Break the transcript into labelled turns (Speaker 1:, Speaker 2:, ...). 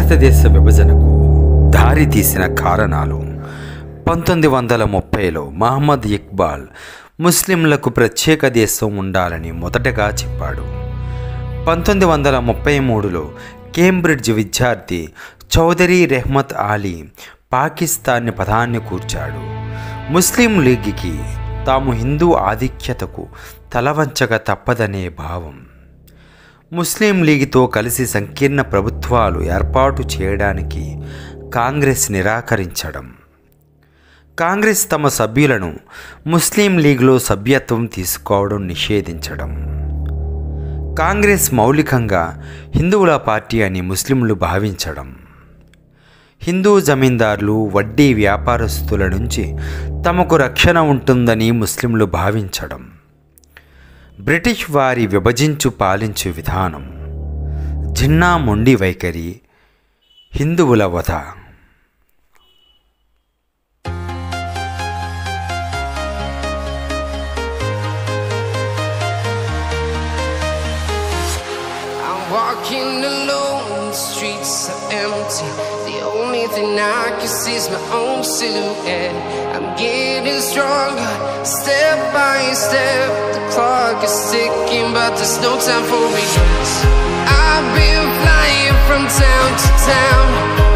Speaker 1: భారతదేశ విభజనకు దారి తీసిన కారణాలు పంతొమ్మిది వందల ముప్పైలో మహమ్మద్ ఇక్బాల్ ముస్లింలకు ప్రత్యేక దేశం ఉండాలని మొదటగా చెప్పాడు పంతొమ్మిది వందల ముప్పై మూడులో కేంబ్రిడ్జ్ విద్యార్థి చౌదరి రెహ్మత్ ఆలీ పాకిస్తాన్ని పదాన్ని కూర్చాడు ముస్లిం లీగ్కి తాము హిందూ ఆధిక్యతకు తలవంచక తప్పదనే భావం ముస్లిం లీగ్తో కలిసి సంకీర్ణ ప్రభుత్వాలు ఏర్పాటు చేయడానికి కాంగ్రెస్ నిరాకరించడం కాంగ్రెస్ తమ సభ్యులను ముస్లిం లీగ్లో సభ్యత్వం తీసుకోవడం నిషేధించడం కాంగ్రెస్ మౌలికంగా హిందువుల పార్టీ అని ముస్లింలు భావించడం హిందూ జమీందారులు వడ్డీ వ్యాపారస్తుల నుంచి తమకు రక్షణ ఉంటుందని ముస్లింలు భావించడం బ్రిటిష్ వారి విభజించు పాలించు విధానం జిన్నా మొండి వైఖరి హిందువుల వధ
Speaker 2: I'm walking alone, the streets are empty. The only thing I can see is my own silhouette. I'm getting stronger, step by step. The clock is ticking, but there's no time for regrets. I've been flying from town to town,